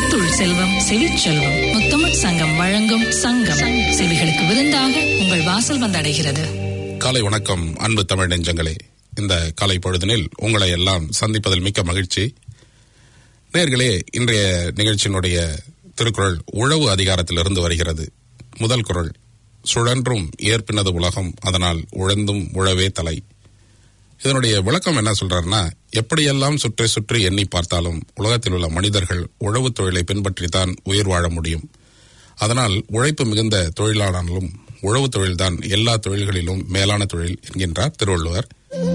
முத்துள் செல்வம் செவிச்செல்வம் முத்தமிழ் சங்கம் வழங்கும் சங்கம் செவிகளுக்கு விருந்தாக உங்கள் வாசல் வந்தடைகிறது காலை வணக்கம் அன்பு தமிழ் நெஞ்சங்களே இந்த காலை பொழுதினில் உங்களை எல்லாம் சந்திப்பதில் மிக்க மகிழ்ச்சி நேர்களே இன்றைய நிகழ்ச்சியினுடைய திருக்குறள் உழவு அதிகாரத்திலிருந்து வருகிறது முதல் குறள் சுழன்றும் ஏற்பினது உலகம் அதனால் உழந்தும் உழவே தலை இதனுடைய விளக்கம் என்ன சொல்றாருன்னா எப்படியெல்லாம் சுற்றி சுற்றி எண்ணி பார்த்தாலும் உலகத்தில் உள்ள மனிதர்கள் உழவு தொழிலை பின்பற்றித்தான் உயிர் வாழ முடியும் அதனால் உழைப்பு மிகுந்த தொழிலானாலும் உழவு தொழில்தான் எல்லா தொழில்களிலும் மேலான தொழில் என்கின்றார் திருவள்ளுவர்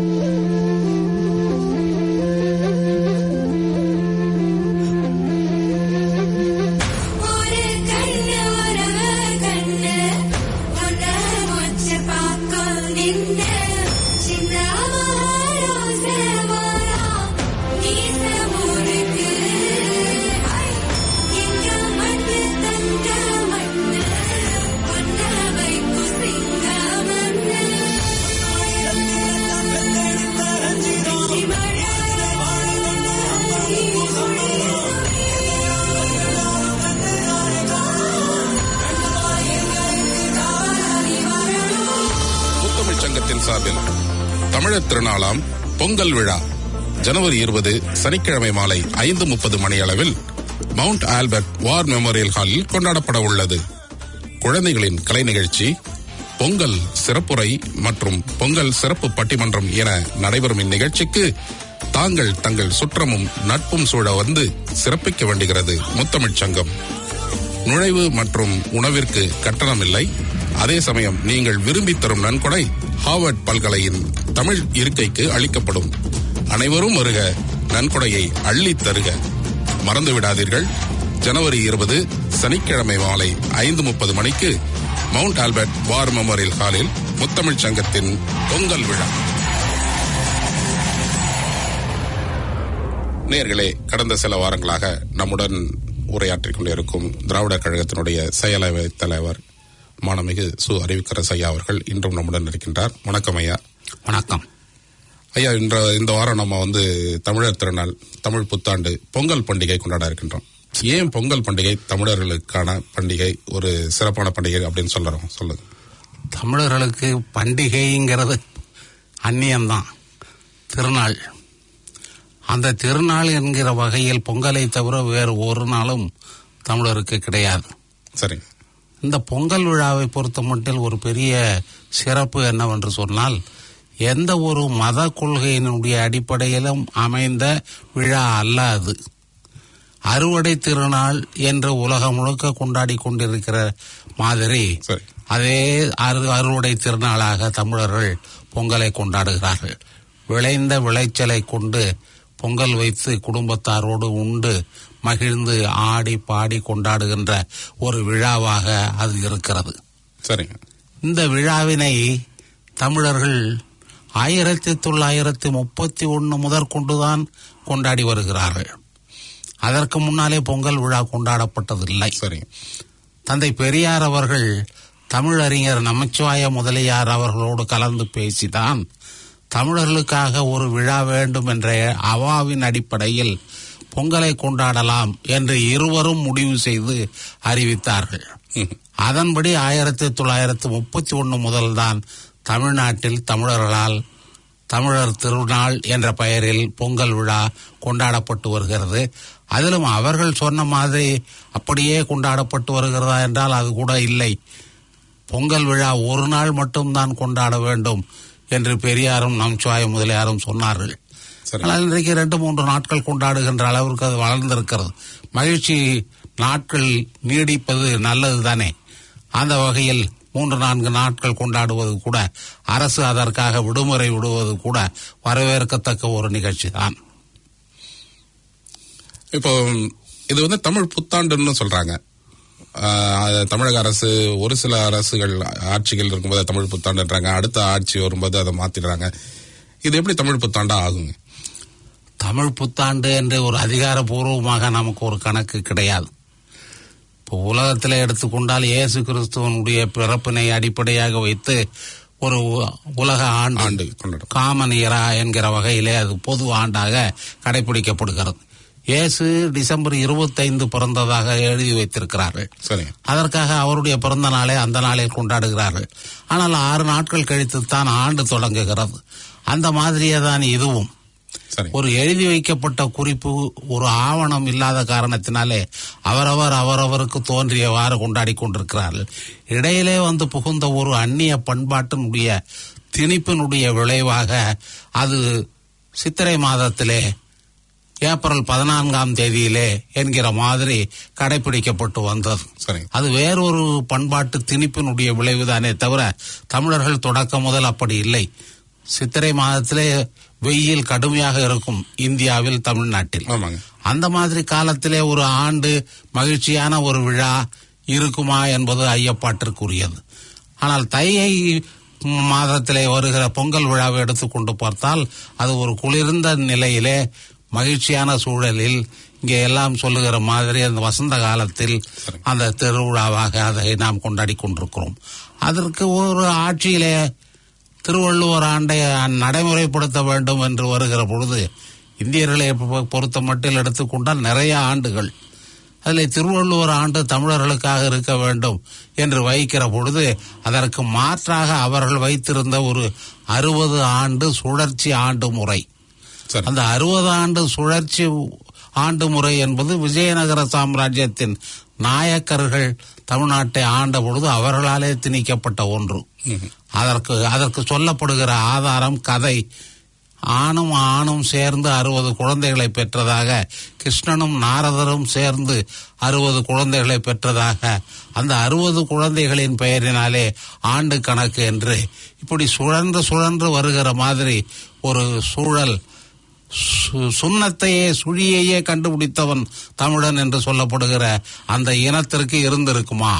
ஒரு கண்ணு ஒரு கண்ணு ஒன்ன வச்சு பார்க்க நின்ன சின்ன மகாராசமாரா நீச முறுக்கு எங்க மண்ணு தங்க மண்ணு ஒன்ன வைக்கு சிங்க மண்ணு முத்தமிழ்ச் சங்கத்தின் சார்பில் தமிழர் திருநாளாம் பொங்கல் விழா ஜனவரி இருபது சனிக்கிழமை மாலை ஐந்து முப்பது மணி அளவில் மவுண்ட் ஆல்பர்ட் வார் மெமோரியல் ஹாலில் கொண்டாடப்பட உள்ளது குழந்தைகளின் கலை நிகழ்ச்சி பொங்கல் சிறப்புரை மற்றும் பொங்கல் சிறப்பு பட்டிமன்றம் என நடைபெறும் இந்நிகழ்ச்சிக்கு தாங்கள் தங்கள் சுற்றமும் நட்பும் சூழ வந்து சிறப்பிக்க வேண்டுகிறது முத்தமிழ்ச் சங்கம் நுழைவு மற்றும் உணவிற்கு கட்டணம் இல்லை அதே சமயம் நீங்கள் விரும்பி தரும் நன்கொடை ஹார்வர்ட் பல்கலையின் தமிழ் இருக்கைக்கு அளிக்கப்படும் அனைவரும் வருக நன்கொடையை அள்ளித் தருக மறந்து விடாதீர்கள் ஜனவரி இருபது சனிக்கிழமை மாலை ஐந்து முப்பது மணிக்கு மவுண்ட் ஆல்பர்ட் வார் மெமோரியல் ஹாலில் முத்தமிழ்ச் சங்கத்தின் பொங்கல் விழா நேர்களே கடந்த சில வாரங்களாக நம்முடன் உரையாற்றிக் கொண்டிருக்கும் திராவிடர் கழகத்தினுடைய செயலவை தலைவர் மானமிகு சு அறிவிக்கரசு ஐயா அவர்கள் இன்றும் நம்முடன் இருக்கின்றார் வணக்கம் ஐயா வணக்கம் ஐயா இன்ற இந்த வாரம் நம்ம வந்து தமிழர் திருநாள் தமிழ் புத்தாண்டு பொங்கல் பண்டிகை கொண்டாட இருக்கின்றோம் ஏன் பொங்கல் பண்டிகை தமிழர்களுக்கான பண்டிகை ஒரு சிறப்பான பண்டிகை அப்படின்னு சொல்றோம் சொல்லுங்க தமிழர்களுக்கு பண்டிகைங்கிறது அந்நியம்தான் திருநாள் அந்த திருநாள் என்கிற வகையில் பொங்கலை தவிர வேறு ஒரு நாளும் தமிழருக்கு கிடையாது சரிங்க இந்த பொங்கல் விழாவை பொறுத்த மட்டில் ஒரு பெரிய சிறப்பு என்னவென்று சொன்னால் எந்த ஒரு மத கொள்கையினுடைய அடிப்படையிலும் அமைந்த விழா அல்ல அது அறுவடை திருநாள் என்று உலகம் முழுக்க கொண்டாடி கொண்டிருக்கிற மாதிரி சரி அதே அறு அறுவடை திருநாளாக தமிழர்கள் பொங்கலை கொண்டாடுகிறார்கள் விளைந்த விளைச்சலை கொண்டு பொங்கல் வைத்து குடும்பத்தாரோடு உண்டு மகிழ்ந்து ஆடி பாடி கொண்டாடுகின்ற ஒரு விழாவாக அது இருக்கிறது சரிங்க இந்த விழாவினை தமிழர்கள் ஆயிரத்தி தொள்ளாயிரத்தி முப்பத்தி ஒன்று முதற்கொண்டுதான் கொண்டாடி வருகிறார்கள் அதற்கு முன்னாலே பொங்கல் விழா கொண்டாடப்பட்டதில்லை சரிங்க தந்தை பெரியார் அவர்கள் தமிழறிஞர் நமச்சிவாய முதலியார் அவர்களோடு கலந்து பேசிதான் தமிழர்களுக்காக ஒரு விழா வேண்டும் என்ற அவாவின் அடிப்படையில் பொங்கலை கொண்டாடலாம் என்று இருவரும் முடிவு செய்து அறிவித்தார்கள் ம். அதன்படி ஆயிரத்தி தொள்ளாயிரத்தி முப்பத்தி ஒன்று முதல்தான் தமிழ்நாட்டில் தமிழர்களால் தமிழர் திருநாள் என்ற பெயரில் பொங்கல் விழா கொண்டாடப்பட்டு வருகிறது அதிலும் அவர்கள் சொன்ன மாதிரி அப்படியே கொண்டாடப்பட்டு வருகிறதா என்றால் அது கூட இல்லை பொங்கல் விழா ஒரு நாள் மட்டும்தான் கொண்டாட வேண்டும் என்று பெரியாரும் நமச்சிவாய முதலியாரும் சொன்னார்கள் சரி ஆனால் இன்றைக்கு ரெண்டு மூன்று நாட்கள் கொண்டாடுகின்ற அளவிற்கு அது வளர்ந்திருக்கிறது மகிழ்ச்சி நாட்கள் நீடிப்பது நல்லது தானே அந்த வகையில் மூன்று நான்கு நாட்கள் கொண்டாடுவது கூட அரசு அதற்காக விடுமுறை விடுவது கூட வரவேற்கத்தக்க ஒரு நிகழ்ச்சி தான் இப்போ இது வந்து தமிழ் புத்தாண்டுன்னு சொல்றாங்க ஆஹ் அது தமிழக அரசு ஒரு சில அரசுகள் ஆட்சிகள் இருக்கும்போது அது தமிழ் புத்தாண்டுன்றாங்க அடுத்த ஆட்சி வரும்போது அதை மாத்திடுறாங்க இது எப்படி தமிழ் புத்தாண்டா ஆகுங்க தமிழ் புத்தாண்டு என்று ஒரு அதிகாரபூர்வமாக நமக்கு ஒரு கணக்கு கிடையாது இப்போ உலகத்தில் எடுத்துக்கொண்டால் இயேசு கிறிஸ்துவனுடைய பிறப்பினை அடிப்படையாக வைத்து ஒரு உ- உலக ஆண்டு ஆண்டு கொண்டாடும் காமன் இயரா என்கிற வகையிலே அது பொது ஆண்டாக கடைபிடிக்கப்படுகிறது இயேசு டிசம்பர் இருபத்தைந்து பிறந்ததாக எழுதி வைத்திருக்கிறார்கள் சரி அதற்காக அவருடைய பிறந்த நாளை அந்த நாளில் கொண்டாடுகிறார்கள் ஆனால் ஆறு நாட்கள் கழித்து தான் ஆண்டு தொடங்குகிறது அந்த மாதிரியே தான் இதுவும் சரி ஒரு எழுதி வைக்கப்பட்ட குறிப்பு ஒரு ஆவணம் இல்லாத காரணத்தினாலே அவரவர் அவரவருக்கு தோன்றியவாறு கொண்டாடி கொண்டிருக்கிறார்கள் இடையிலே வந்து புகுந்த ஒரு அந்நிய பண்பாட்டினுடைய திணிப்பினுடைய விளைவாக அது சித்திரை மாதத்திலே ஏப்ரல் பதினான்காம் தேதியிலே என்கிற மாதிரி கடைபிடிக்கப்பட்டு வந்தது சரி அது வேறொரு பண்பாட்டு திணிப்பினுடைய விளைவுதானே தவிர தமிழர்கள் தொடக்கம் முதல் அப்படி இல்லை சித்திரை மாதத்திலே வெயில் கடுமையாக இருக்கும் இந்தியாவில் தமிழ்நாட்டில் ஆமாங்க அந்த மாதிரி காலத்திலே ஒரு ஆண்டு மகிழ்ச்சியான ஒரு விழா இருக்குமா என்பது ஐயப்பாட்டிற்குரியது ஆனால் தையை மாதத்திலே வருகிற பொங்கல் விழாவை எடுத்துக்கொண்டு பார்த்தால் அது ஒரு குளிர்ந்த நிலையிலே மகிழ்ச்சியான சூழலில் இங்கே எல்லாம் சொல்லுகிற மாதிரி அந்த வசந்த காலத்தில் அந்த திருவிழாவாக அதை நாம் கொண்டாடி கொண்டிருக்கிறோம் அதற்கு ஒரு ஆட்சியிலே திருவள்ளுவர் ஆண்டை நடைமுறைப்படுத்த வேண்டும் என்று வருகிற பொழுது இந்தியர்களை பொ- பொறுத்த மட்டில் எடுத்துக்கொண்டால் நிறைய ஆண்டுகள் அதில் திருவள்ளுவர் ஆண்டு தமிழர்களுக்காக இருக்க வேண்டும் என்று வைக்கிற பொழுது அதற்கு மாற்றாக அவர்கள் வைத்திருந்த ஒரு அறுபது ஆண்டு சுழற்சி ஆண்டு முறை சரி அந்த அறுபது ஆண்டு சுழற்சி ஆண்டு முறை என்பது விஜயநகர சாம்ராஜ்யத்தின் நாயக்கர்கள் தமிழ்நாட்டை ஆண்ட பொழுது அவர்களாலே திணிக்கப்பட்ட ஒன்று அதற்கு அதற்கு சொல்லப்படுகிற ஆதாரம் கதை ஆணும் ஆணும் சேர்ந்து அறுபது குழந்தைகளை பெற்றதாக கிருஷ்ணனும் நாரதரும் சேர்ந்து அறுபது குழந்தைகளை பெற்றதாக அந்த அறுபது குழந்தைகளின் பெயரினாலே ஆண்டு கணக்கு என்று இப்படி சுழன்று சுழன்று வருகிற மாதிரி ஒரு சூழல் சு- சுண்ணத்தையே சுழியையே கண்டுபிடித்தவன் தமிழன் என்று சொல்லப்படுகிற அந்த இனத்திற்கு இருந்திருக்குமா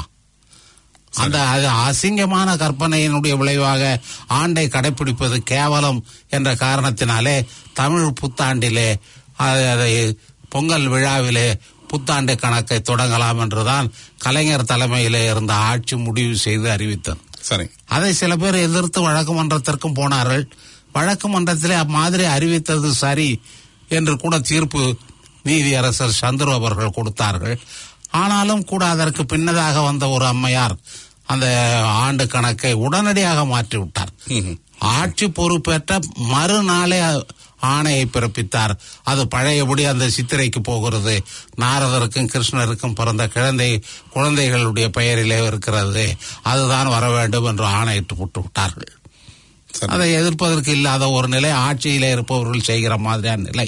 அந்த அது அசிங்கமான கற்பனையினுடைய விளைவாக ஆண்டை கடைபிடிப்பது கேவலம் என்ற காரணத்தினாலே தமிழ் புத்தாண்டிலே அது- அதை பொங்கல் விழாவிலே புத்தாண்டு கணக்கை தொடங்கலாம் என்றுதான் கலைஞர் தலைமையிலே இருந்த ஆட்சி முடிவு செய்து அறிவித்தது சரி அதை சில பேர் எதிர்த்து வழக்கு மன்றத்திற்கும் போனார்கள் வழக்கு மன்றத்திலே அம்மாதிரி அறிவித்தது சரி என்று கூட தீர்ப்பு நீதியரசர் சந்துரு அவர்கள் கொடுத்தார்கள் ஆனாலும் கூட அதற்கு பின்னதாக வந்த ஒரு அம்மையார் அந்த ஆண்டு கணக்கை உடனடியாக மாற்றி விட்டார் ஆட்சி பொறுப்பேற்ற மறுநாளே ஆணையை பிறப்பித்தார் அது பழையபடி அந்த சித்திரைக்கு போகிறது நாரதருக்கும் கிருஷ்ணருக்கும் பிறந்த குழந்தை குழந்தைகளுடைய பெயரிலே இருக்கிறது அதுதான் வர வேண்டும் என்று ஆணையிட்டு விட்டு விட்டார்கள் சரி அதை எதிர்ப்பதற்கு இல்லாத ஒரு நிலை ஆட்சியிலே இருப்பவர்கள் செய்கிற மாதிரியான நிலை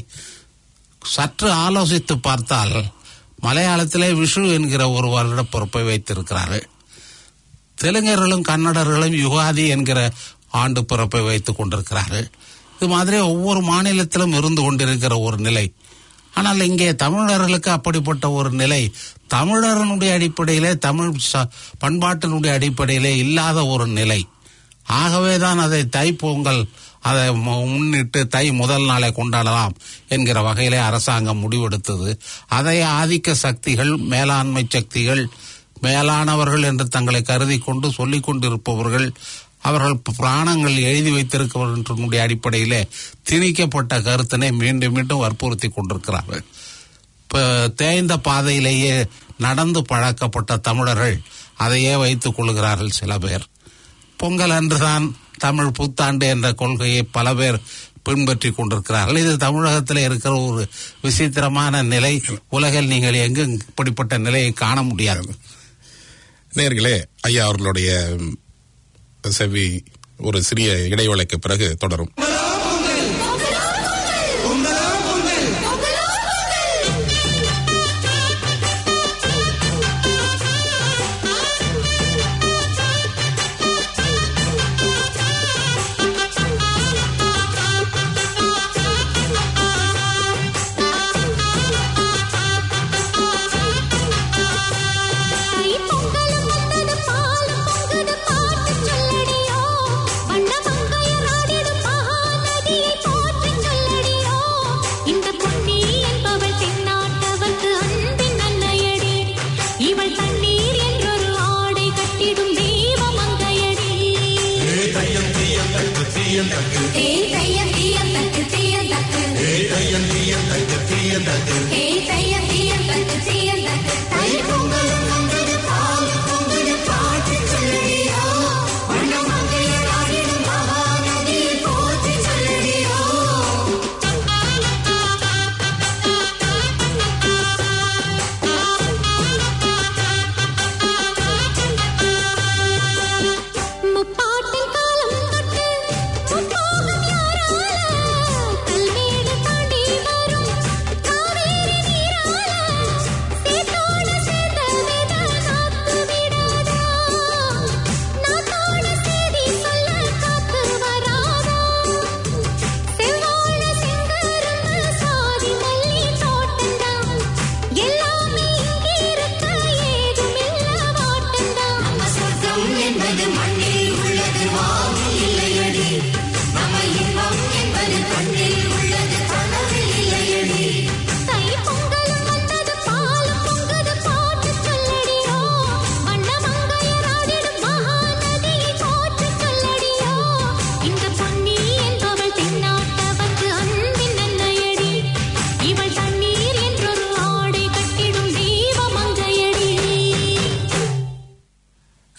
சற்று ஆலோசித்து பார்த்தால் மலையாளத்திலே விஷு என்கிற ஒரு வருட பொறுப்பை வைத்திருக்கிறார்கள் தெலுங்கர்களும் கன்னடர்களும் யுகாதி என்கிற ஆண்டு பிறப்பை வைத்துக் கொண்டிருக்கிறார்கள் இது மாதிரி ஒவ்வொரு மாநிலத்திலும் இருந்து கொண்டிருக்கிற ஒரு நிலை ஆனால் இங்கே தமிழர்களுக்கு அப்படிப்பட்ட ஒரு நிலை தமிழர்களுடைய அடிப்படையிலே தமிழ் ச- பண்பாட்டினுடைய அடிப்படையிலே இல்லாத ஒரு நிலை ஆகவே தான் அதை தைப்பொங்கல் அதை மு- முன்னிட்டு தை முதல் நாளை கொண்டாடலாம் என்கிற வகையிலே அரசாங்கம் முடிவெடுத்தது அதை ஆதிக்க சக்திகள் மேலாண்மை சக்திகள் மேலானவர்கள் என்று தங்களை கருதி கொண்டு சொல்லிக் கொண்டிருப்பவர்கள் அவர்கள் பிராணங்கள் எழுதி வைத்திருக்கிறவர்களுடைய அடிப்படையிலே திணிக்கப்பட்ட கருத்தினை மீண்டும் மீண்டும் வற்புறுத்தி கொண்டிருக்கிறார்கள் இப்ப தேய்ந்த பாதையிலேயே நடந்து பழக்கப்பட்ட தமிழர்கள் அதையே வைத்துக் கொள்கிறார்கள் சில பேர் பொங்கல் அன்றுதான் தமிழ் புத்தாண்டு என்ற கொள்கையை பல பேர் பின்பற்றி கொண்டிருக்கிறார்கள் இது தமிழகத்தில் இருக்கிற ஒரு விசித்திரமான நிலை உலகில் நீங்கள் எங்கும் இப்படிப்பட்ட நிலையை காண முடியாது நேர்களே ஐயா அவர்களுடைய ம், செவி ஒரு சிறிய இடைவேளைக்கு பிறகு தொடரும் தை பொங்கலும் வந்தது பாலும் பொங்குது பாட்டு சொல்லடியோ வண்ண மங்கையர் ஆடிடும் மகாநதியை போற்றி சொல்லடியோ இந்த பொன்னி என்பவள் தென்னாட்டவர்க்கு அன்பின் நல்லையடி இவள் தண்ணீர் என்றொரு ஆடை கட்டிடும் தெய்வ மங்கையடி ஏ தையம் தீயம் தக்கு தீயம் தக்கு ஏ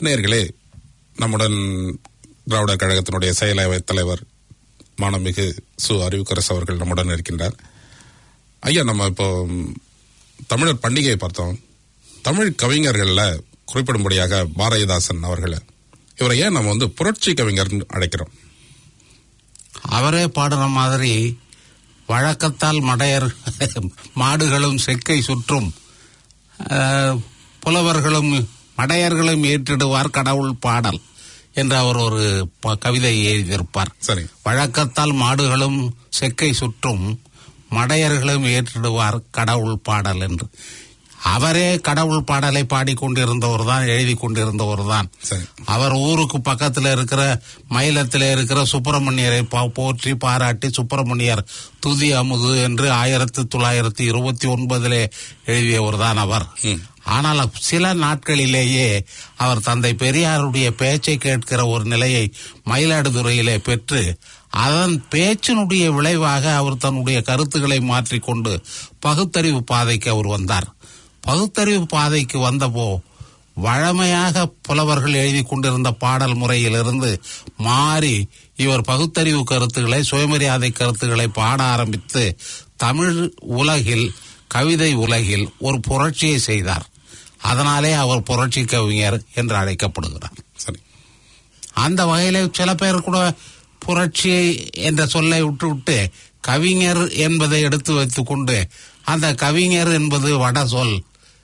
நேர்களே நம்முடன் திராவிடர் கழகத்தினுடைய செயலவை தலைவர் மாணமிகு சு அறிவுக்கரசு அவர்கள் நம்முடன் இருக்கின்றார் ஐயா நம்ம இப்போ ம், தமிழர் பண்டிகையை பார்த்தோம் தமிழ் கவிஞர்களில் குறிப்பிடும்படியாக பாரதிதாசன் அவர்களை இவரை ஏன் நம்ம வந்து புரட்சி கவிஞர்னு அழைக்கிறோம் அவரே பாடுற மாதிரி வழக்கத்தால் மடையர் மாடுகளும் செக்கை சுற்றும் அஹ், புலவர்களும் மடையர்களும் ஏற்றிடுவார் கடவுள் பாடல் என்று அவர் ஒரு ப- கவிதை எழுதியிருப்பார் சரி வழக்கத்தால் மாடுகளும் செக்கை சுற்றும் மடையர்களும் ஏற்றிடுவார் கடவுள் பாடல் என்று அவரே கடவுள் பாடலை பாடிக்கொண்டிருந்தவர் தான் எழுதி கொண்டிருந்தவர் தான் சரி அவர் ஊருக்கு பக்கத்துல இருக்கிற மயிலத்தில் இருக்கிற சுப்பிரமணியரை பா- போற்றி பாராட்டி சுப்பிரமணியர் துதி அமுது என்று ஆயிரத்தி தொள்ளாயிரத்தி இருபத்தி ஒன்பதிலே எழுதியவர் தான் அவர் ஆனால் சில நாட்களிலேயே அவர் தந்தை பெரியாருடைய பேச்சை கேட்கிற ஒரு நிலையை மயிலாடுதுறையிலே பெற்று அதன் பேச்சினுடைய விளைவாக அவர் தன்னுடைய கருத்துக்களை மாற்றிக்கொண்டு பகுத்தறிவு பாதைக்கு அவர் வந்தார் பகுத்தறிவு பாதைக்கு வந்தபோ வழமையாக புலவர்கள் எழுதி கொண்டிருந்த பாடல் முறையிலிருந்து மாறி இவர் பகுத்தறிவு கருத்துக்களை சுயமரியாதை கருத்துக்களை பாட ஆரம்பித்து தமிழ் உலகில் கவிதை உலகில் ஒரு புரட்சியை செய்தார் அதனாலே அவர் புரட்சி கவிஞர் என்று அழைக்கப்படுகிறார் சரி அந்த வகையில சில பேர் கூட புரட்சி என்ற சொல்லை விட்டுவிட்டு கவிஞர் என்பதை எடுத்து வைத்துக்கொண்டு அந்த கவிஞர் என்பது வட சொல்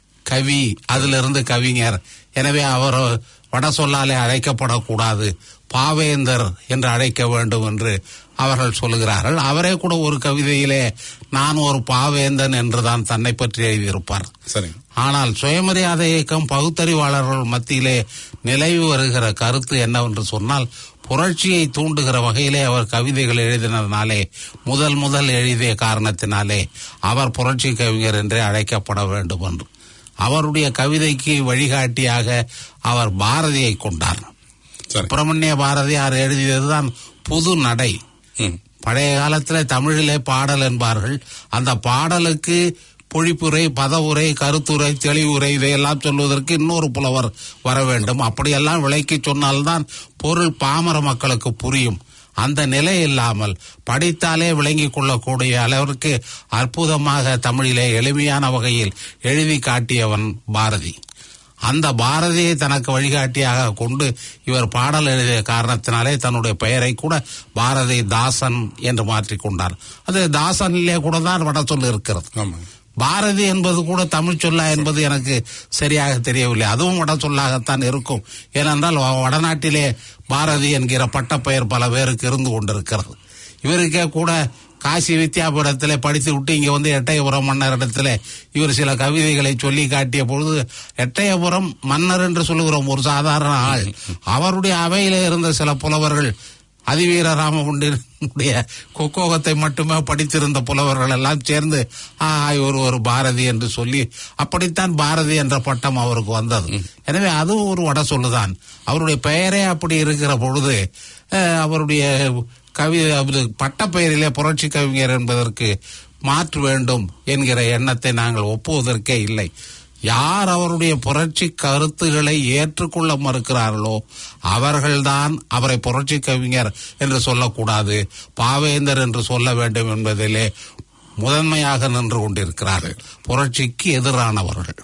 கவி அதிலிருந்து கவிஞர் எனவே அவர் வட சொல்லாலே அழைக்கப்படக்கூடாது பாவேந்தர் என்று அழைக்க வேண்டும் என்று அவர்கள் சொல்லுகிறார்கள் அவரே கூட ஒரு கவிதையிலே நான் ஒரு பாவேந்தன் என்றுதான் தன்னை பற்றி எழுதியிருப்பார் சரி ஆனால் சுயமரியாதை இயக்கம் பகுத்தறிவாளர்கள் மத்தியிலே நிலவி வருகிற கருத்து என்னவென்று சொன்னால் புரட்சியை தூண்டுகிற வகையிலே அவர் கவிதைகள் எழுதினதினாலே முதல் முதல் எழுதிய காரணத்தினாலே அவர் புரட்சி கவிஞர் என்றே அழைக்கப்பட வேண்டும் என்று அவருடைய கவிதைக்கு வழிகாட்டியாக அவர் பாரதியை கொண்டார் சரி சுப்பிரமணிய பாரதியார் எழுதியதுதான் புது நடை ம் பழைய காலத்தில் தமிழிலே பாடல் என்பார்கள் அந்த பாடலுக்கு பொழிப்புரை பதவுரை கருத்துரை தெளிவுரை இதையெல்லாம் சொல்வதற்கு இன்னொரு புலவர் வர வேண்டும் அப்படியெல்லாம் விளக்கி சொன்னால்தான் பொருள் பாமர மக்களுக்கு புரியும் அந்த நிலை இல்லாமல் படித்தாலே விளங்கிக் கொள்ளக்கூடிய அளவிற்கு அற்புதமாக தமிழிலே எளிமையான வகையில் எழுதி காட்டியவன் பாரதி அந்த பாரதியை தனக்கு வழிகாட்டியாக கொண்டு இவர் பாடல் எழுதிய காரணத்தினாலே தன்னுடைய பெயரை கூட பாரதி தாசன் என்று மாற்றிக்கொண்டார் அது தாசனிலே கூட தான் வட சொல் இருக்கிறது ஆமாம் பாரதி என்பது கூட தமிழ் சொல்லா என்பது எனக்கு சரியாக தெரியவில்லை அதுவும் வட சொல்லாகத்தான் இருக்கும் ஏனென்றால் வ- வடநாட்டிலே பாரதி என்கிற பட்டப்பெயர் பல பேருக்கு இருந்து கொண்டிருக்கிறது இவருக்கே கூட காசி வித்யாபீடத்திலே படித்து விட்டு இங்க வந்து எட்டயபுரம் மன்னரிடத்திலே இவர் சில கவிதைகளை சொல்லி காட்டிய பொழுது எட்டயபுரம் மன்னர் என்று சொல்லுகிறோம் ஒரு சாதாரண ஆள் அவருடைய அவையிலே இருந்த சில புலவர்கள் அதிவீர ராமகுண்டினுடைய கொக்கோகத்தை மட்டுமே படித்திருந்த புலவர்கள் எல்லாம் சேர்ந்து ஆ இவர் ஒரு பாரதி என்று சொல்லி அப்படித்தான் பாரதி என்ற பட்டம் அவருக்கு வந்தது எனவே அதுவும் ஒரு வட சொல்லுதான் அவருடைய பெயரே அப்படி இருக்கிற பொழுது அஹ், அவருடைய கவி அவரு பட்டப்பெயரிலே புரட்சி கவிஞர் என்பதற்கு மாற்று வேண்டும் என்கிற எண்ணத்தை நாங்கள் ஒப்புவதற்கே இல்லை யார் அவருடைய புரட்சி கருத்துக்களை ஏற்றுக்கொள்ள மறுக்கிறார்களோ அவர்கள்தான் அவரை புரட்சி கவிஞர் என்று சொல்லக்கூடாது பாவேந்தர் என்று சொல்ல வேண்டும் என்பதிலே முதன்மையாக நின்று கொண்டிருக்கிறார்கள் புரட்சிக்கு எதிரானவர்கள்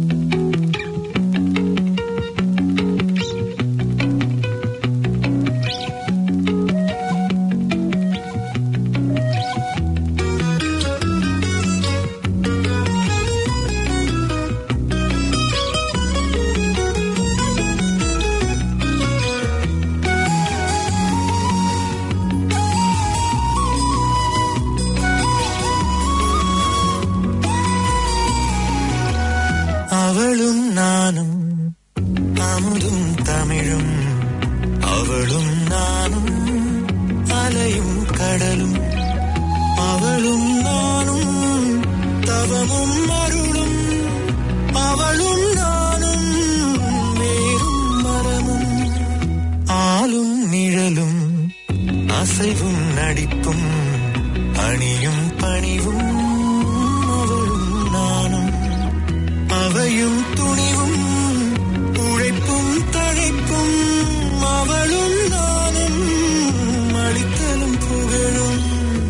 அவளும் நானும் அமுதும் தமிழும் அவளும் நானும் அலையும் கடலும் அவளும் நானும் தவமும் அருளும் அவளும் நானும் வேறும் மரமும் ஆளும் நிழலும் அசைவும் நடிப்பும் அணியும் பணிவும் அவளும் நானும் அவையும் துணிவும் உழைப்பும் தழைப்பும் உயிரும் அவளும் நானும் அளித்தலும் புகழும்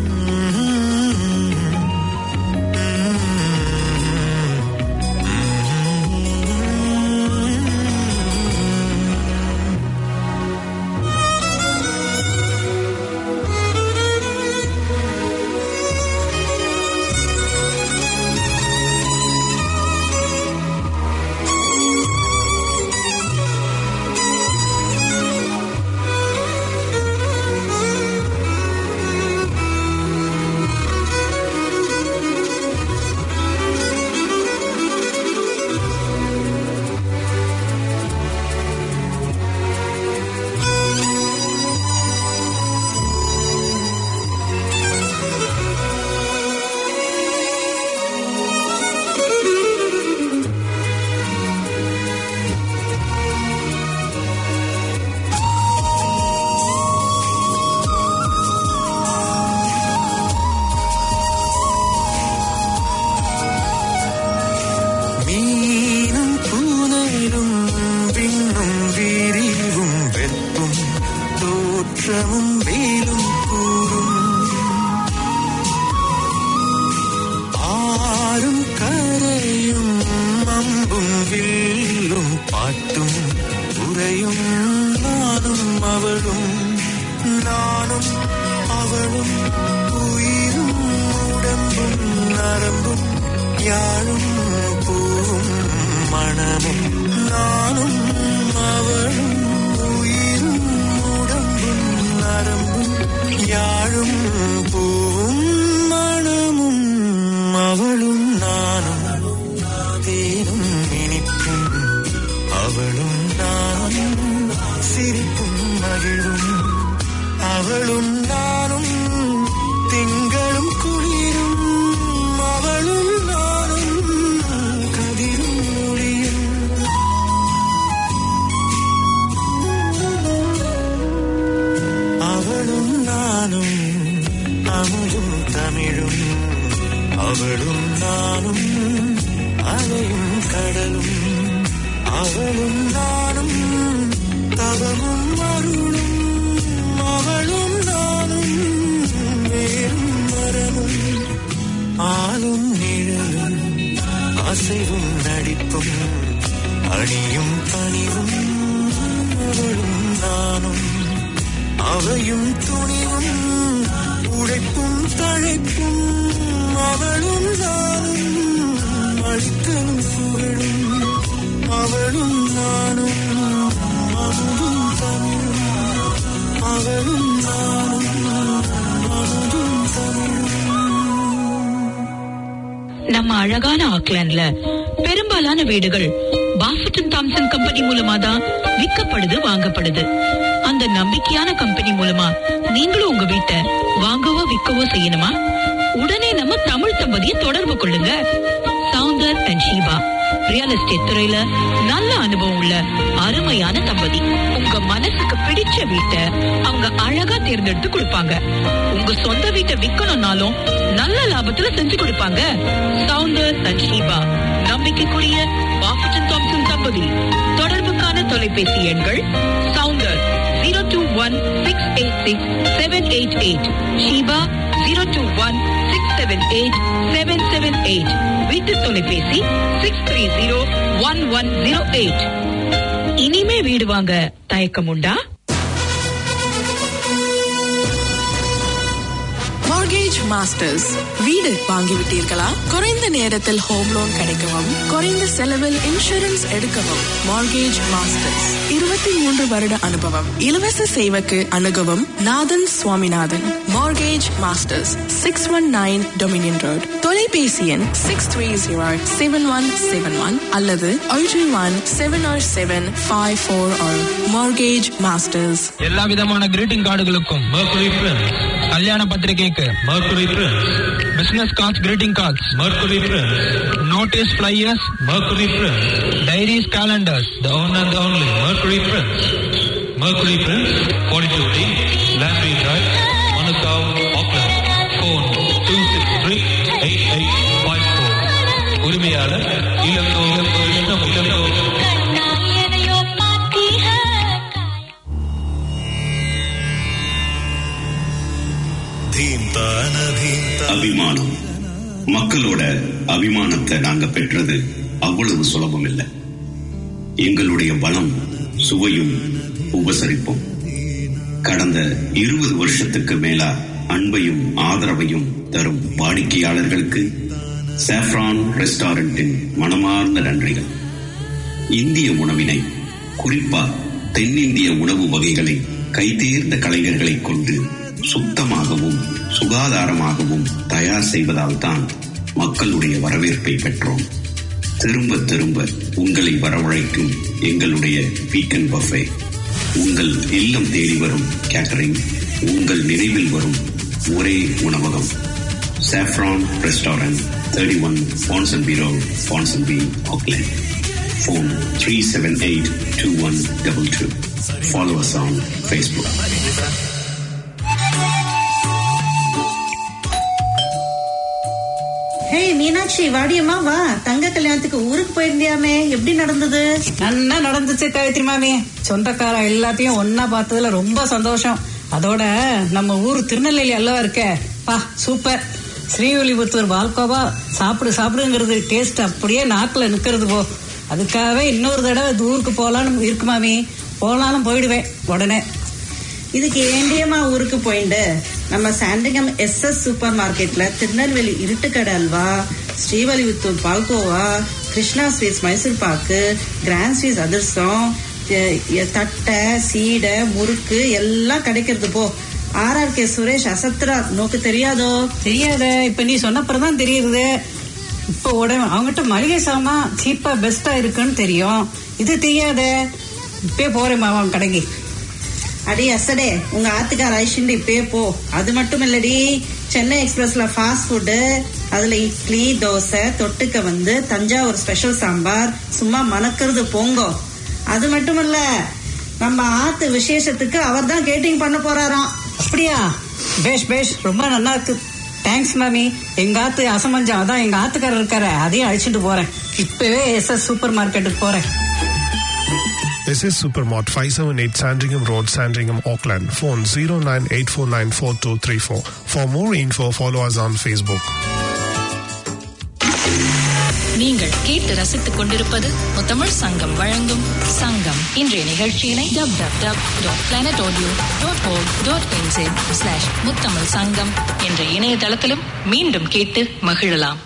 மீனும் பூனையிலும் விண்ணும் வீரிவும் வெப்பும் தோற்றமும் வேலும் கூறும் ஆறும் கரையும் அம்பும் வில்லும் பாட்டும் உரையும் நானும் அவளும் நானும் அவளும் உயிரும் உடம்பும் நரம்பும் யாழும் பூவும் மணமும் நானும் அவளும் உயிரும் உடம்பும் நரம்பும் யாழும் பூவும் மணமும் அவளும் நானும் தேனும் இனிப்பும் அவளும் நானும் சிரிப்பும் மகிழும் அவளும் நானும் திங்களும் குளிரும் அவளும் நானும் கதிரும் ஒளியும் அவளும் நானும் அமுதும் தமிழும் அவளும் நானும் அலையும் கடலும் அவளும் நானும் தவமும் அருளும் அவளும் நானும் வேறும் மரமும் ஆளும் நிழலும் அசைவும் நடிப்பும் அணியும் பணிவும் அவளும் நானும் அவையும் துணிவும் உழைப்பும் தழைப்பும் அவளும் நானும் அழித்தலும் புகழும் அவளும் நானும் அமுதும் தமிழும் அவளும் நானும் அமுதும் தமிழும் நம்ம அழகான ஆக்லாண்ட்ல பெரும்பாலான வீடுகள் பாஃபட்டன் தாம்சன் கம்பெனி மூலமா தான் விற்கப்படுது வாங்கப்படுது அந்த நம்பிக்கையான கம்பெனி மூலமா நீங்களும் உங்க வீட்டை வாங்கவோ விற்கவோ செய்யணுமா உடனே நம்ம தமிழ் தம்பதியை தொடர்பு கொள்ளுங்க Soundar and Sheeba real estate துறையில நல்ல அனுபவம் உள்ள அருமையான தம்பதி உங்க மனசுக்கு பிடிச்ச வீட்டை அவங்க அழகா தேர்ந்தெடுத்து கொடுப்பாங்க உங்க சொந்த வீட்டை விக்கணும்னாலும் நல்ல லாபத்துல செஞ்சு கொடுப்பாங்க சவுந்தர் அண்ட் ஷீபா நம்பிக்கைக்குரிய பாஃபட்டன் தாம்சன் தம்பதி தொடர்புக்கான தொலைபேசி எண்கள் Soundar zero two one six eight six seven eight eight Sheeba zero two one six seven eight seven seven eight வீட்டு தொலைபேசி six three zero one one zero eight இனிமே வீடு வாங்க தயக்கம் உண்டா மார்கேஜ் மாஸ்டர்ஸ் வீடு வாங்கிவிட்டீர்களா குறைந்த நேரத்தில் ஹோம் லோன் கிடைக்கவும் குறைந்த செலவில் இன்சூரன்ஸ் எடுக்கவும் மார்கேஜ் மாஸ்டர்ஸ் இருபத்தி மூன்று வருட அனுபவம் இலவச சேவைக்கு அணுகவும் Nathan Swaminathan mortgage masters six one nine dominion road தொலைபேசி எண் six three zero seven one seven one அல்லது ஒன்று one seven or seven five four or mortgage masters எல்லா விதமான கிரீட்டிங் கார்டுகளுக்கும் Mercury Prince, கல்யாண பத்திரிகைக்கு Mercury Prince, business cards greeting cards Mercury Prince, notices flyers Mercury Prince, diaries calendars the one and the only Mercury Prince. Mercury Prince, 42D, Landry Drive, Manukau, Auckland. Phone 263-8854. உரிமையாளர் இளங்கோ இளங்கோ இளங்கோ இளங்கோ எதையோ பாத்தி அபிமானம் மக்களோட அபிமானத்தை நாங்க பெற்றது அவ்வளவு சுலபம் இல்லை எங்களுடைய பலம் சுவையும் உபசரிப்பும் கடந்த இருபது வருஷத்துக்கு மேலா அன்பையும் ஆதரவையும் தரும் வாடிக்கையாளர்களுக்கு சாஃப்ரான் ரெஸ்டாரண்டின் மனமார்ந்த நன்றிகள் இந்திய உணவினை குறிப்பா தென்னிந்திய உணவு வகைகளை கைதேர்ந்த கலைஞர்களை கொண்டு சுத்தமாகவும் சுகாதாரமாகவும் தயார் செய்வதால் தான் மக்களுடைய வரவேற்பை பெற்றோம் திரும்ப திரும்ப உங்களை வரவழைக்கும் எங்களுடைய வீக்கெண்ட் பஃபே உங்கள் இல்லம் தேடி வரும் கேட்டரிங் உங்கள் நினைவில் வரும் ஒரே உணவகம் Saffron restaurant thirty one Ponsonby Road Ponsonby Auckland phone 378-2122. Follow us on Facebook. Hey Meenakshi வாடியம்மா வா தங்க கல்யாணத்துக்கு ஊருக்கு போயிருந்தியாமே எப்படி நடந்தது நல்லா நடந்துச்சு காயத்ரி மாமி சொந்தக்கார எல்லாத்தையும் ஒன்னா பார்த்ததுல ரொம்ப சந்தோஷம் அதோட நம்ம ஊர் திருநெல்வேலி அல்லவா இருக்க பா சூப்பர் ஸ்ரீவில்லிபுத்தூர் பால்கோவா சாப்பிடு சாப்பிடுங்கிறது டேஸ்ட் அப்படியே நாக்குல நிக்கிறது போ அதுக்காகவே இன்னொரு தடவை இந்த ஊருக்கு போலான்னு இருக்கு மாமி போனாலும் போயிடுவேன் உடனே இதுக்கு ஏண்டியம்மா ஊருக்கு போயிண்டு நம்ம சாண்டிகம் எஸ் எஸ் சூப்பர் மார்க்கெட்ல Tirunelveli Iruttukadai halwa Srivilliputhur palkova Krishna sweets Mysore pak grand sweets அதிர்சம் எ- எ- தட்டை சீடை முறுக்கு எல்லாம் கிடைக்கிறது போ ஆர்ஆர் கே சுரேஷ் அசத்ரா நோக்கு தெரியாதோ தெரியாத இப்ப நீ சொன்னப்பறதான் தெரியுது இப்ப உடனே அவங்ககிட்ட மளிகை சாமான் சீப்பா பெஸ்டா இருக்குன்னு தெரியும் இது தெரியாத இப்பயே போறேன் மாமா அவன் கடைக்கு அடி அசடே உங்க ஆத்துக்கார ஐஷிண்டு இப்பயே போ அது மட்டும் இல்லடி சென்னை எக்ஸ்பிரஸ்ல ஃபாஸ்ட் ஃபுட்டு அதுல இட்லி தோசை தொட்டுக்க வந்து தஞ்சாவூர் ஸ்பெஷல் சாம்பார் சும்மா மணக்கிறது போங்கோ அது மட்டும் இல்ல நம்ம ஆத்து விசேஷத்துக்கு அவர் தான் கேட்டிங் பண்ண போறாராம் அப்படியா பேஷ் பேஷ் ரொம்ப நல்லா இருக்கு தேங்க்ஸ் மாமி எங்க ஆத்து அசமஞ்சம் அதான் எங்க ஆத்துக்காரர் இருக்காரு அதையும் அழிச்சிட்டு போறேன் இப்பவே எஸ் எஸ் சூப்பர் மார்க்கெட்டுக்கு போறேன் SS Supermart 578 Sandringham Road, Sandringham, Auckland. Phone 0984942234. For more info, follow us on Facebook. நீங்கள் கேட்டு ரசித்துக் கொண்டிருப்பது முத்தமிழ் சங்கம் வழங்கும் சங்கம் இன்றைய நிகழ்ச்சியினை W W W dot planet audio dot ஓம் dot NJ slash Muthamizh Sangam என்ற இணையதளத்திலும் மீண்டும் கேட்டு மகிழலாம்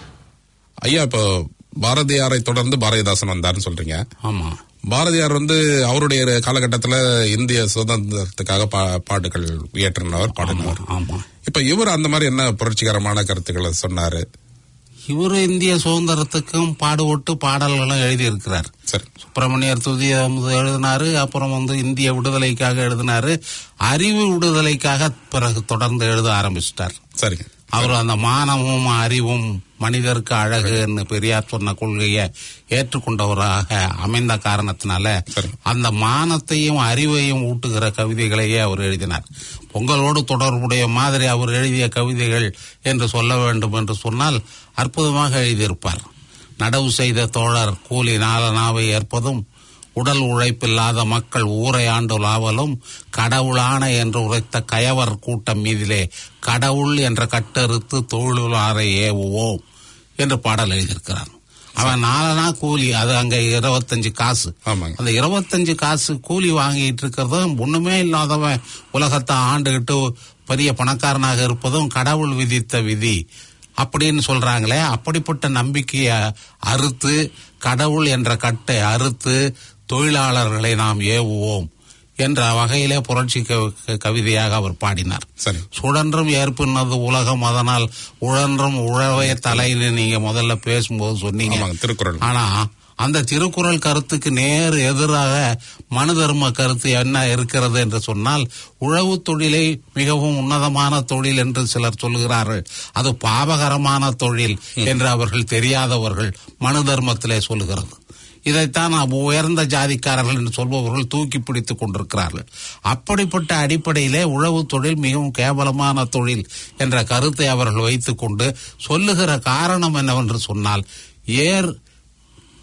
ஐயா இப்போ பாரதியாரை தொடர்ந்து பாரதிதாசன் வந்தாருன்னு சொல்றீங்க ஆமா பாரதியார் வந்து அவருடைய காலகட்டத்துல இந்திய சுதந்திரத்துக்காக பா- பாட்டுகள் இயற்றினவர் பாடினவர் ஆமா இப்ப இவர் அந்த மாதிரி என்ன புரட்சிகரமான கருத்துக்களை சொன்னாரு இவரு இந்திய சுதந்திரத்துக்கும் பாடுபட்டு பாடல்களும் எழுதியிருக்கிறார் சரி சுப்பிரமணியர் துதி அமுது எழுதினாரு அப்புறம் வந்து இந்திய விடுதலைக்காக எழுதினாரு அறிவு விடுதலைக்காக பிறகு தொடர்ந்து எழுத ஆரம்பிச்சிட்டார் சரிங்க அவர் அந்த மானமும் அறிவும் மனிதருக்கு அழகுன்னு பெரியார் சொன்ன கொள்கையை ஏற்றுக்கொண்டவராக அமைந்த காரணத்தினால அந்த மானத்தையும் அறிவையும் ஊட்டுகிற கவிதைகளையே அவர் எழுதினார் பொங்கலோடு தொடர்புடைய மாதிரி அவர் எழுதிய கவிதைகள் என்று சொல்ல வேண்டும் என்று சொன்னால் அற்புதமாக எழுதியிருப்பார் நடவு செய்த தோழர் கூலி நாலனாவை ஏற்பதும் உடல் உழைப்பில்லாத மக்கள் ஊரை ஆண்டு லாவலும் கடவுளான என்று உரைத்த கயவர் கூட்டம் மீதிலே கடவுள் என்ற கட்டறுத்து தொழிலாரை ஏவுவோம் என்று பாடல் எழுதியிருக்கிறான் அவன் நாலனா கூலி அது அங்க இருபத்தஞ்சு காசு அந்த இருபத்தஞ்சு காசு கூலி வாங்கிட்டு இருக்கிறதும் ஒண்ணுமே இல்லாதவன் உலகத்தை ஆண்டுகிட்டு பெரிய பணக்காரனாக இருப்பதும் கடவுள் விதித்த விதி அப்படின்னு சொல்றாங்களே அப்படிப்பட்ட நம்பிக்கையை அறுத்து கடவுள் என்ற கட்டை அறுத்து தொழிலாளர்களை நாம் ஏவுவோம் என்ற வகையிலே புரட்சி க- கவிதையாக அவர் பாடினார் சுழன்றும் ஏற்பினது உலகம் அதனால் உழன்றும் உழவே தலைன்னு நீங்க முதல்ல பேசும்போது சொன்னீங்க திருக்குறள் ஆனா அந்த திருக்குறள் கருத்துக்கு நேர் எதிராக மனு தர்ம கருத்து என்ன இருக்கிறது என்று சொன்னால் உழவு தொழிலை மிகவும் உன்னதமான தொழில் என்று சிலர் சொல்லுகிறார்கள் அது பாவகரமான தொழில் என்று அவர்கள் தெரியாதவர்கள் மனு தர்மத்திலே சொல்லுகிறது இதைத்தான் நாம் உயர்ந்த ஜாதிக்காரர்கள் என்று சொல்பவர்கள் தூக்கி பிடித்துக் கொண்டிருக்கிறார்கள் அப்படிப்பட்ட அடிப்படையிலே உழவு தொழில் மிகவும் கேவலமான தொழில் என்ற கருத்தை அவர்கள் வைத்துக்கொண்டு சொல்லுகிற காரணம் என்னவென்று சொன்னால் ஏர்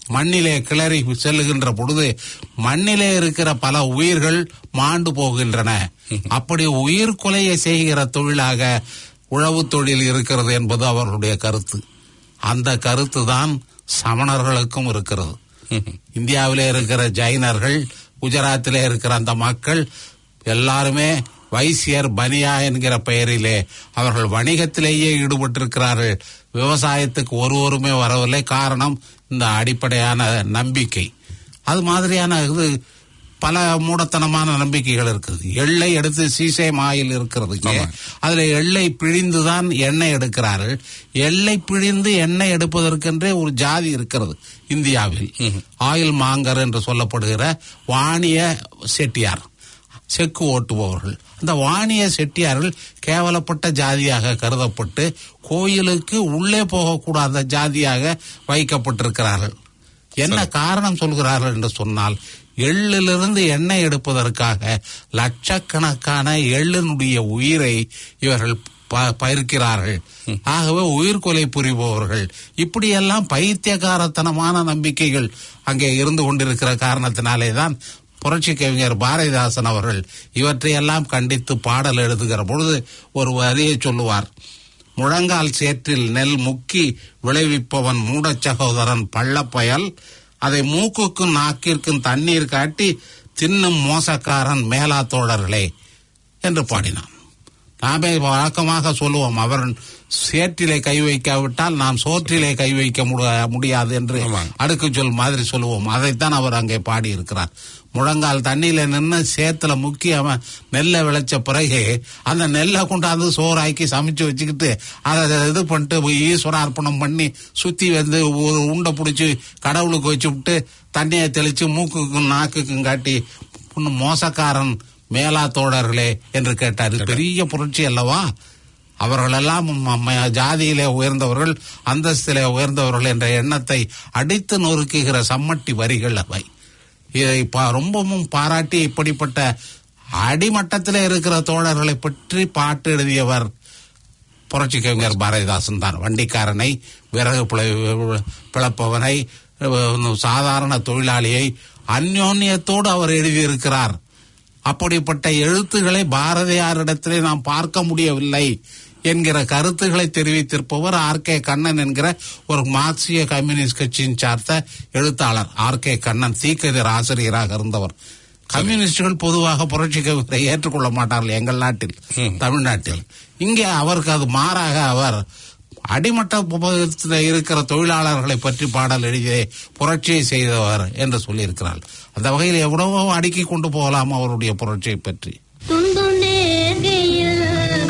மண்ணிலே கிளறி செல்லுகின்ற பொழுது மண்ணிலே இருக்கிற பல உயிர்கள் மாண்டு போகின்றன அப்படி உயிர் கொலையை செய்கிற தொழிலாக உழவு தொழில் இருக்கிறது என்பது அவர்களுடைய கருத்து அந்த கருத்து தான் சமணர்களுக்கும் இருக்கிறது இந்தியாவிலே இருக்கிற ஜைனர்கள் குஜராத்திலே இருக்கிற அந்த மக்கள் எல்லாருமே வைசியர் பனியா என்கிற பெயரிலே அவர்கள் வணிகத்திலேயே ஈடுபட்டிருக்கிறார்கள் விவசாயத்துக்கு ஒருவருமே வரவில்லை காரணம் இந்த அடிப்படையான நம்பிக்கை அது மாதிரியான இது பல மூடத்தனமான நம்பிக்கைகள் இருக்குது எள்ளை எடுத்து சீசேம் ஆயில் இருக்கிறது இங்கே. அதுல எள்ளை பிழிந்துதான் எண்ணெய் எடுக்கிறார்கள் எள்ளை பிழிந்து எண்ணெய் எடுப்பதற்கென்றே ஒரு ஜாதி இருக்கிறது இந்தியாவில் ஆயில் மாங்கர் என்று சொல்லப்படுகிற வாணிய செட்டியார் செக்கு ஓட்டுபவர்கள் அந்த வாணிய செட்டியார்கள் கேவலப்பட்ட ஜாதியாக கருதப்பட்டு கோயிலுக்கு உள்ளே போகக்கூடாத ஜாதியாக வைக்கப்பட்டிருக்கிறார்கள் என்ன காரணம் சொல்கிறார்கள் என்று சொன்னால் எள்ளிலிருந்து எண்ணெய் எடுப்பதற்காக லட்சக்கணக்கான எள்ளினுடைய உயிரை இவர்கள் ப- பயிர்க்கிறார்கள் ஆகவே உயிர்கொலை புரிபவர்கள் இப்படியெல்லாம் பைத்தியகாரத்தனமான நம்பிக்கைகள் அங்கே இருந்து கொண்டிருக்கிற காரணத்தினாலே தான் புரட்சி கவிஞர் பாரதிதாசன் அவர்கள் இவற்றையெல்லாம் கண்டித்து பாடல் எழுதுகிற பொழுது ஒரு வரியை சொல்லுவார் முழங்கால் சேற்றில் நெல் முக்கி விளைவிப்பவன் மூடச் சகோதரன் பள்ளப்பயல் அதை மூக்குக்கும் நாக்கிற்கும் தண்ணீர் காட்டி தின்னும் மோசக்காரன் மேலா தோழர்களே என்று பாடினான் நாமே வழக்கமாக சொல்லுவோம் அவர் சேற்றிலே கை வைக்காவிட்டால் நாம் சோற்றிலே கை வைக்க முட- முடியாது என்று அடுக்கு சொல் மாதிரி சொல்லுவோம் அதைத்தான் அவர் அங்கே பாடி இருக்கிறார் முழங்கால் தண்ணியில நின்று சேத்துல முக்கி அவன் நெல்லை விளைச்ச பிறகு அந்த நெல்லை கொண்டாந்து சோறாக்கி சமைச்சு வச்சுக்கிட்டு அதை இது பண்ணிட்டு ஈஸ்வரார்ப்பணம் பண்ணி சுத்தி வந்து ஒரு உண்டை பிடிச்சி கடவுளுக்கு வச்சு விட்டு தண்ணியை தெளிச்சு மூக்குக்கும் நாக்குக்கும் காட்டி இன்னும் மோசக்காரன் மேலா தோழர்களே என்று கேட்டார் இது பெரிய புரட்சி அல்லவா அவர்களெல்லாம் ம- ம- ஜாதியிலே உயர்ந்தவர்கள் அந்தஸ்திலே உயர்ந்தவர்கள் என்ற எண்ணத்தை அடித்து நொறுக்குகிற சம்மட்டி வரிகள் அவை இதை பா- ரொம்பவும் பாராட்டி இப்படிப்பட்ட அடிமட்டத்திலே இருக்கிற தோழர்களை பற்றி பாட்டு எழுதியவர் புரட்சி கவிஞர் பாரதிதாசன் தான் வண்டிக்காரனை விறகு பிள- பிளப்பவனை அஹ், சாதாரண தொழிலாளியை அந்யோன்யத்தோடு அவர் எழுதியிருக்கிறார் அப்படிப்பட்ட எழுத்துக்களை பாரதியாரிடத்திலே நாம் பார்க்க முடியவில்லை என்கிற கருத்துக்களை தெரிவித்திருப்பவர் ஆர் கே கண்ணன் என்கிற ஒரு மார்க்சிய கம்யூனிஸ்ட் கட்சியின் சார்ந்த எழுத்தாளர் ஆர் கே கண்ணன் தீக்கதிர் ஆசிரியராக இருந்தவர் கம்யூனிஸ்டுகள் பொதுவாக புரட்சி கவிதை ஏற்றுக்கொள்ள மாட்டார்கள் எங்கள் நாட்டில் தமிழ்நாட்டில் இங்கே அவருக்கு அது மாறாக அவர் அடிமட்ட புத்தகத்தில் இருக்கிற தொழிலாளர்களை பற்றி பாடல் எழுதிய புரட்சியை செய்தவர் என்று சொல்லியிருக்கிறார் அந்த வகையில் எவ்வளவோ அடுக்கி கொண்டு போகலாம் அவருடைய புரட்சியை பற்றி துண்டு நேர்கையில்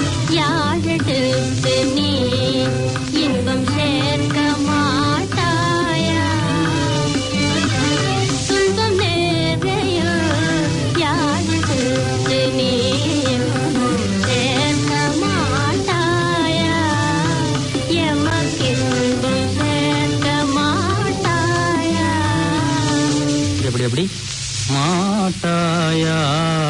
யாழெடுத்து நீ இன்பம் சேர்க்க மாட்டாயா துன்பம் நேர்கையில் யாழெடுத்து நீ இன்பம் சேர்க்க மாட்டாயா எமக்கின்பம் சேர்க்க மாட்டாயா எப்படி எப்படி மாட்டாயா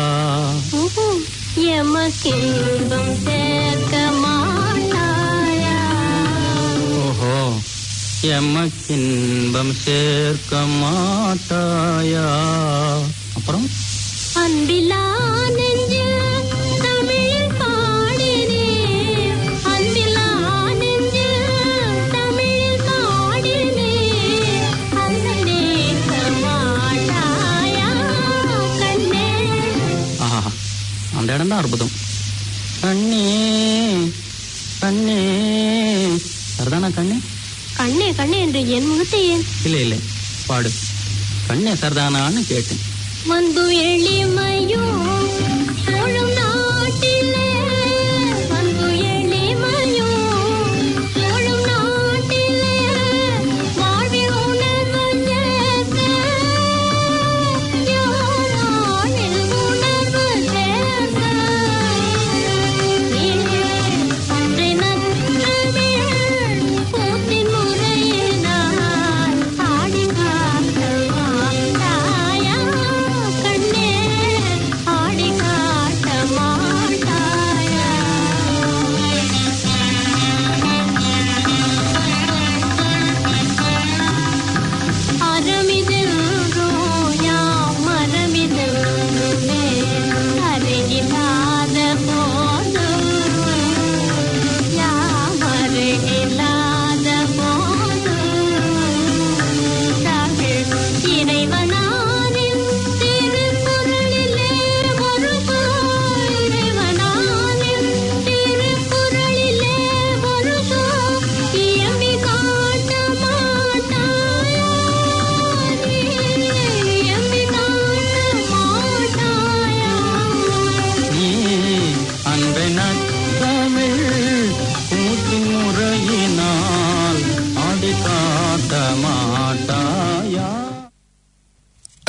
எமக்கின்பம் சேர்க்க மாட்டாயா ஓஹோ எமக்கின்பம் சேர்க்க மாட்டாயா அப்புறம் அன்பிலா நெஞ்சில் தமிழில் பாடினே அன்பிலா நெஞ்சில் தமிழில் பாடினே அந்த நேச மாட்டாயா கண்ணே ஆஹா அந்த இடம் தான் அற்புதம் கண்ணே கண்ணே சரிதானா கண்ணே கண்ணே கண்ணே என்று என் முகத்தை ஏன் இல்லை இல்லை பாடு கண்ணே சரிதானான்னு கேட்டேன் வந்து எளிமையும் சோழும் நாட்டிலே வந்து எளிமையும் சோழும் நாட்டிலே வாழ்வில் உணர்வு சேர்க்க யோவானில் உணர்வு சேர்க்க நீயே ஒன்றை நன்றமிழ் கூத்தின் முறையினால் ஆடி காக்க மாட்டாயா கண்ணே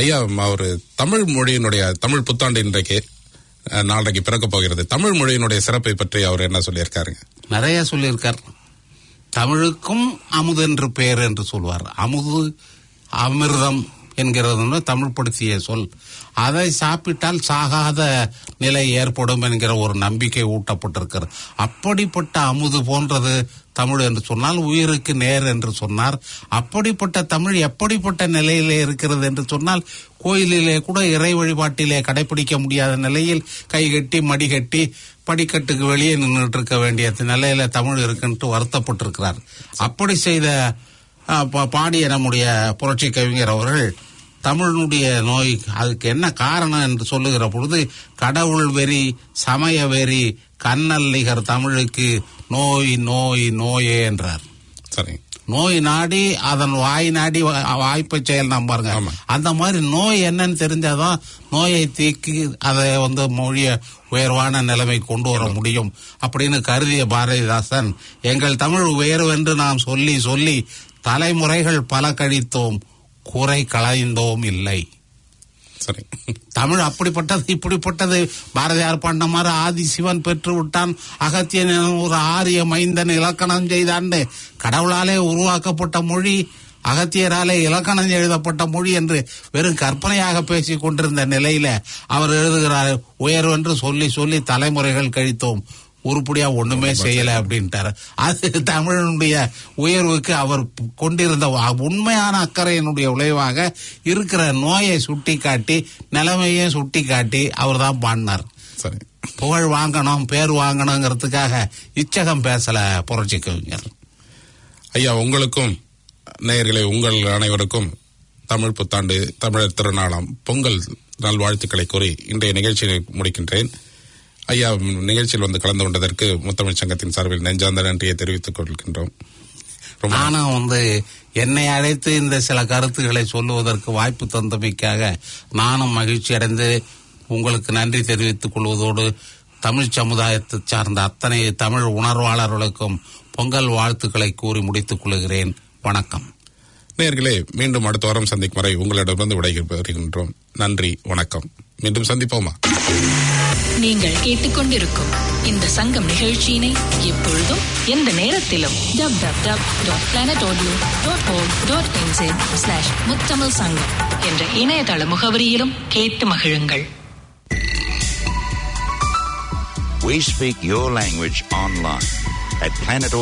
ஐயா அவர் தமிழ் மொழியினுடைய தமிழ் புத்தாண்டு இன்றைக்கு அஹ், நாளைக்கு பிறக்க போகிறது தமிழ் மொழியினுடைய சிறப்பை பற்றி அவர் என்ன சொல்லியிருக்காருங்க நிறைய சொல்லியிருக்கார் தமிழுக்கும் அமுது என்று பெயர் என்று சொல்வார் அமுது அமிர்தம் என்கிறது தமிழ் படுத்திய சொல் அதை சாப்பிட்டால் சாகாத நிலை ஏற்படும் என்கிற ஒரு நம்பிக்கை ஊட்டப்பட்டிருக்கிறது அப்படிப்பட்ட அமுது போன்றது தமிழ் என்று சொன்னால் உயிருக்கு நேர் என்று சொன்னார் அப்படிப்பட்ட தமிழ் எப்படிப்பட்ட நிலையிலே இருக்கிறது என்று சொன்னால் கோயிலிலே கூட இறை வழிபாட்டிலே கடைபிடிக்க முடியாத நிலையில் கைகட்டி மடிகட்டி படிக்கட்டுக்கு வெளியே நின்றுட்டு இருக்க வேண்டிய நிலையில தமிழ் இருக்குன்ட்டு வருத்தப்பட்டிருக்கிறார் அப்படி செய்த ஆ, பா- பாடிய நம்முடைய புரட்சி கவிஞர் அவர்கள் தமிழனுடைய நோய் அதுக்கு என்ன காரணம் என்று சொல்லுகிற பொழுது கடவுள் வெறி சமய வெறி கண்ணல்லிகர் தமிழுக்கு நோய் நோய் நோயே என்றார் சரி நோய் நாடி அதன் வாய் நாடி வா- வாய்ப்பை செயல் நாம் பாருங்க அந்த மாதிரி நோய் என்னன்னு தெரிஞ்சாதான் நோயை தீக்கி அதை வந்து மொழிய உயர்வான நிலைமை கொண்டு வர முடியும் அப்படின்னு கருதிய பாரதிதாசன் எங்கள் தமிழ் உயர்வென்று நாம் சொல்லி சொல்லி தலைமுறைகள் பல கழித்தோம் குறை களைந்தோம் இல்லை சரி தமிழ் அப்படிப்பட்டது இப்படிப்பட்டது பாரதியார் பாடின மாதிரி ஆதி சிவன் பெற்று விட்டான் அகத்தியன் எனும் ஒரு ஆரிய மைந்தன் இலக்கணம் செய்தான்னு கடவுளாலே உருவாக்கப்பட்ட மொழி அகத்தியராலே இலக்கணம் எழுதப்பட்ட மொழி என்று வெறும் கற்பனையாக பேசிக் கொண்டிருந்த நிலையில அவர் எழுதுகிறார் உயர்வென்று சொல்லி சொல்லி தலைமுறைகள் கழித்தோம் உருப்படியா ஒண்ணுமே செய்யல அப்படின்ட்டாரு அது தமிழனுடைய உயர்வுக்கு அவர் கொண்டிருந்த வ- உண்மையான அக்கறையினுடைய விளைவாக இருக்கிற நோயை சுட்டி காட்டி நிலைமையை சுட்டி காட்டி அவர் தான் பாடினார் சரி புகழ் வாங்கணும் பேர் வாங்கணுங்கிறதுக்காக இச்சகம் பேசல புரட்சி கவிஞர் ஐயா உங்களுக்கும் நேயர்களே உங்கள் அனைவருக்கும் தமிழ் புத்தாண்டு தமிழர் திருநாளாம் பொங்கல் நல்வாழ்த்துக்களை கூறி இன்றைய நிகழ்ச்சியை முடிக்கின்றேன் ஐயா நிகழ்ச்சியில் வந்து கலந்து கொண்டதற்கு முத்தமிழ் சங்கத்தின் சார்பில் நெஞ்சார்ந்த நன்றியை தெரிவித்துக் கொள்கின்றோம் நானும் வந்து என்னை அழைத்து இந்த சில கருத்துக்களை சொல்லுவதற்கு வாய்ப்பு தந்தமைக்காக நானும் மகிழ்ச்சி அடைந்து உங்களுக்கு நன்றி தெரிவித்துக் கொள்வதோடு தமிழ் சமுதாயத்தை சார்ந்த அத்தனை தமிழ் உணர்வாளர்களுக்கும் பொங்கல் வாழ்த்துக்களை கூறி முடித்துக் கொள்கிறேன் வணக்கம் நேயர்களே மீண்டும் அடுத்த வாரம் சந்திக்கும் வரை உங்களிடமிருந்து விடைபெறுகின்றோம் நன்றி வணக்கம் மீண்டும் சந்திப்போமா நீங்கள் கேட்டுக்கொண்டிருக்கும் இந்த சங்கம் நிகழ்ச்சியினை எப்பொழுதும் எந்த நேரத்திலும் W W W dot planet audio dot org dot NJ slash Muthamizh Sangam என்ற இணையதள முகவரியிலும் கேட்டு மகிழுங்கள் We speak your language online at Planet